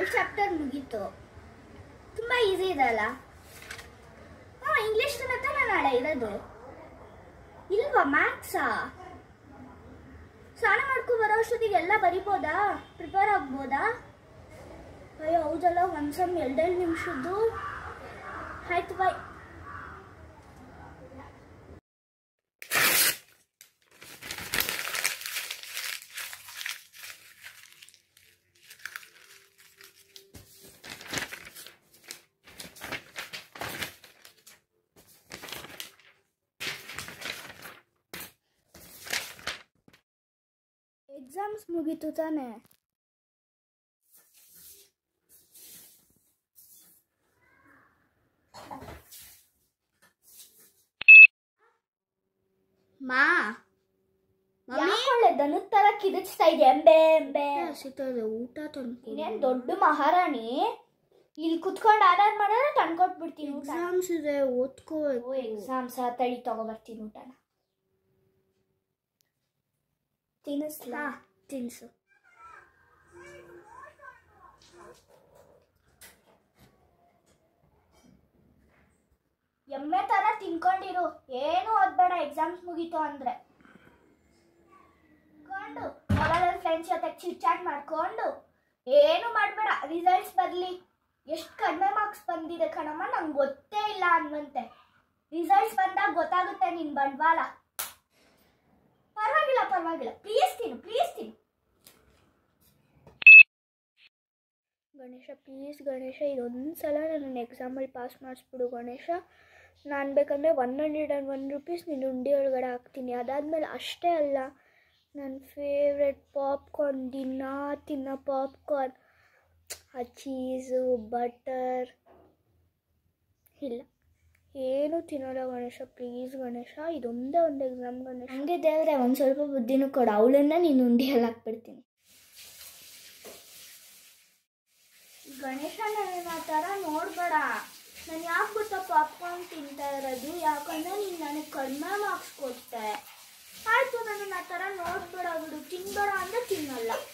ಎರಡು ಚಾಪ್ಟರ್ ಮುಗೀತು ತುಂಬ ಈಸಿ ಇದೆ ಅಲ್ಲ ಹಾಂ ಇಂಗ್ಲೀಷ್ ತನಕ ನಾಳೆ ಇರೋದು ಇಲ್ವಾ ಮ್ಯಾಥ್ಸಾ ಸ್ನಾನ ಮಾಡ್ಕೊ ಬರೋ ಅಷ್ಟೊತ್ತಿಗೆ ಎಲ್ಲ ಬರಿಬೋದಾ ಪ್ರಿಪೇರ್ ಆಗ್ಬೋದಾ ಅಯ್ಯೋ ಹೌದಲ್ಲ ಒಂದು ಸಮ್ ಎರಡೆರಡು ನಿಮಿಷದ್ದು ಆಯ್ತು ಬಾಯ್ ಎಕ್ಸಾಮ್ಸ್ ಮುಗೀತು ತಾನೇ ಮಾ ಯಾಕೊಳ್ಳೆ ದನದ ತರ ಕಿರಿಚ್ತಾ ಇದೆ ಎಂಬೆ ಎಂಬೆ ಸಿಗ್ತದೆ ಊಟ ತಂದ್ಕೊಡು ಇನ್ನೇನ್ ದೊಡ್ಡ ಮಹಾರಾಣಿ ಇಲ್ಲಿ ಕುತ್ಕೊಂಡು ಆಧಾರ್ ಮಾಡಿದ್ರೆ ತಂದ್ಕೊಟ್ಬಿಡ್ತೀನಿ ಊಟ ಎಕ್ಸಾಮ್ಸ್ ಇದೆ ಓದ್ಕೋಬೇಕು ಎಕ್ಸಾಮ್ಸ್ ತಡಿ ತಗೊಬರ್ತೀನಿ ಊಟನ ತಿನ್ನಿಸ್ಲಾ ತಿನ್ಸು ಎಮ್ಮೆ ತರ ತಿನ್ಕೊಂಡಿರು ಏನು ಓದ್ಬೇಡ ಎಕ್ಸಾಮ್ಸ್ ಮುಗೀತು ಅಂದ್ರೆ ಕೊಂಡು ಮೊಬೈಲಲ್ಲಿ ಫ್ರೆಂಡ್ಸ್ ಜೊತೆ ಚಿಟ್ ಚಾಟ್ ಮಾಡ್ಕೊಂಡು ಏನು ಮಾಡಬೇಡ ರಿಸಲ್ಟ್ಸ್ ಬರಲಿ ಎಷ್ಟು ಕಡಿಮೆ ಮಾರ್ಕ್ಸ್ ಬಂದಿದೆ ಕಣಮ್ಮ ನಂಗೆ ಗೊತ್ತೇ ಇಲ್ಲ ಅನ್ನುವಂತೆ ರಿಸಲ್ಟ್ಸ್ ಬಂದಾಗ ಗೊತ್ತಾಗುತ್ತೆ ನಿನ್ ಬಂಡವಾಳ ಪರವಾಗಿಲ್ಲ ಪರವಾಗಿಲ್ಲ ಪ್ಲೀಸ್ ತಿನ್ನು ಪ್ಲೀಸ್ ತಿನ್ನು ಗಣೇಶ ಪ್ಲೀಸ್ ಗಣೇಶ ಇದೊಂದು ಸಲ ನನ್ನ ಎಕ್ಸಾಮಲ್ಲಿ ಪಾಸ್ ಮಾಡಿಸ್ಬಿಡು ಗಣೇಶ ನಾನು ಬೇಕಂದರೆ one hundred and one rupees ನಿನ್ನ ಉಂಡಿ ಒಳಗಡೆ ಹಾಕ್ತೀನಿ ಅದಾದಮೇಲೆ ಅಷ್ಟೇ ಅಲ್ಲ ನನ್ನ ಫೇವ್ರೆಟ್ ಪಾಪ್ಕಾರ್ನ್ ದಿನ ತಿನ್ನೋ ಪಾಪ್ಕಾರ್ನ್ ಆ ಚೀಸು ಬಟರ್ ಇಲ್ಲ ಏನು ತಿನ್ನೋಲ್ಲ ಗಣೇಶ ಪ್ಲೀಸ್ ಗಣೇಶ ಇದೊಂದೇ ಒಂದು ಎಕ್ಸಾಮ್ ಗಣೇಶ ಹಂಗೆ ದೇವ್ರೆ ಒಂದು ಸ್ವಲ್ಪ ಬುದ್ಧಿನೂ ಕೊಡು ಅವಳನ್ನ ನೀನು ಉಂಡಿಯಲ್ಲಿ ಹಾಕ್ಬಿಡ್ತೀನಿ ಗಣೇಶ ನನ್ನ ಆ ಥರ ನೋಡ್ಬೇಡ ನಾನು ಯಾಕೆ ಗೊತ್ತಾ ಪಾಪ್ಕಾರ್ನ್ ತಿಂತಾ ಇರೋದು ಯಾಕಂದ್ರೆ ನೀನು ನನಗೆ ಕಡಿಮೆ ಮಾರ್ಕ್ಸ್ ಕೊಡ್ತೆ ಆಯ್ತು ನನ್ನ ಆ ಥರ ನೋಡ್ಬೇಡ ಬಿಡು ತಿನ್ಬೇಡ ಅಂದ್ರೆ ತಿನ್ನಲ್ಲ